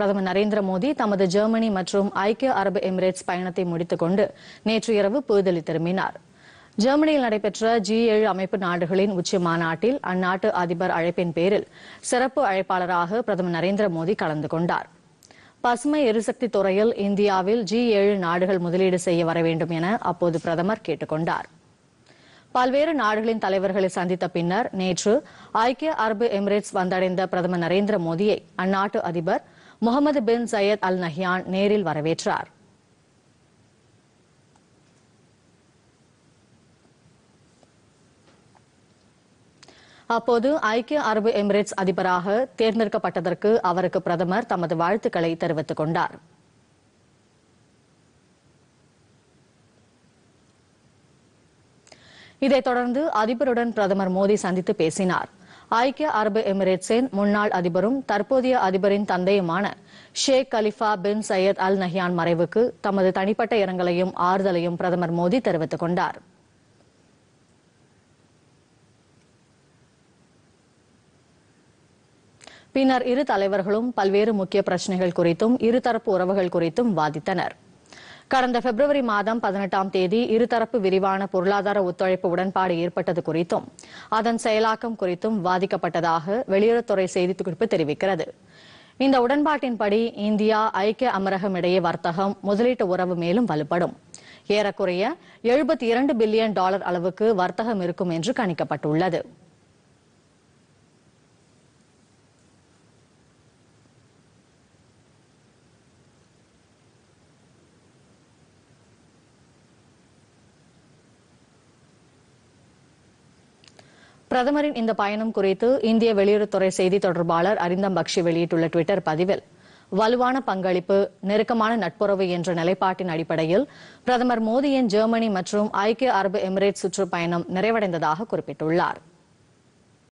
பிரதமர் நரேந்திர மோடி தமது ஜெர்மனி மற்றும் ஐக்கிய அரபு எமிரேட்ஸ் பயணத்தை முடித்துக் கொண்டு நேற்று இரவு புதுதில்லி திரும்பினார் ஜெர்மனியில் நடைபெற்ற ஜி ஏழு அமைப்பு நாடுகளின் உச்சி மாநாட்டில் அந்நாட்டு அதிபர் அழைப்பின் பேரில் சிறப்பு அழைப்பாளராக பிரதமர் நரேந்திர மோடி கலந்து கொண்டார் பசுமை எரிசக்தி துறையில் இந்தியாவில் ஜி ஏழு நாடுகள் முதலீடு செய்ய வர வேண்டும் என அப்போது பிரதமர் கேட்டுக் கொண்டார் பல்வேறு நாடுகளின் தலைவர்களை சந்தித்த பின்னர் நேற்று ஐக்கிய அரபு எமிரேட்ஸ் வந்தடைந்த பிரதமர் நரேந்திர மோடியை அந்நாட்டு அதிபர் Mohamed bin Zayed Al Nahyan நேரில் வரவேற்றார் அப்போது ஐக்கிய அரபு எமிரேட்ஸ் அதிபராக தேர்ந்தெடுக்கப்பட்டதற்கு அவருக்கு பிரதமர் தமது வாழ்த்துக்களை தெரிவித்துக் கொண்டார் இதைத் தொடர்ந்து அதிபருடன் பிரதமர் மோடி சந்தித்து பேசினார் ஐக்கிய அரபு எமிரேட்ஸின் முன்னாள் அதிபரும் தற்போதைய அதிபரின் தந்தையுமான Sheikh Khalifa bin Zayed Al Nahyan மறைவுக்கு தமது தனிப்பட்ட இரங்கலையும் ஆறுதலையும் பிரதமர் மோடி தெரிவித்துக் கொண்டார் பின்னர் இரு தலைவர்களும் பல்வேறு முக்கிய பிரச்சனைகள் குறித்தும் இருதரப்பு உறவுகள் குறித்தும் வாதித்தனர் கடந்த பிப்ரவரி மாதம் பதினெட்டாம் தேதி இருதரப்பு விரிவான பொருளாதார ஒத்துழைப்பு உடன்பாடு ஏற்பட்டது குறித்தும் அதன் செயலாக்கம் குறித்தும் விவாதிக்கப்பட்டதாக வெளியுறவுத்துறை செய்திக்குறிப்பு தெரிவிக்கிறது இந்த உடன்பாட்டின்படி இந்தியா ஐக்கிய அமரகம் இடையே வர்த்தகம் முதலீட்டு உறவு மேலும் வலுப்படும் ஏறக்குறைய எழுபத்தி இரண்டு பில்லியன் டாலர் அளவுக்கு வர்த்தகம் இருக்கும் என்று கணிக்கப்பட்டுள்ளது பிரதமரின் இந்த பயணம் குறித்து இந்திய வெளியுறவுத்துறை செய்தி தொடர்பாளர் அரிந்தம் பக்ஷி வெளியிட்டுள்ள டுவிட்டர் பதிவில் வலுவான பங்களிப்பு நெருக்கமான நட்புறவு என்ற நிலைப்பாட்டின் அடிப்படையில் பிரதமர் மோடியின் ஜெர்மனி மற்றும் ஐக்கிய அரபு எமிரேட்ஸ் சுற்றுப்பயணம் நிறைவடைந்ததாக குறிப்பிட்டுள்ளார்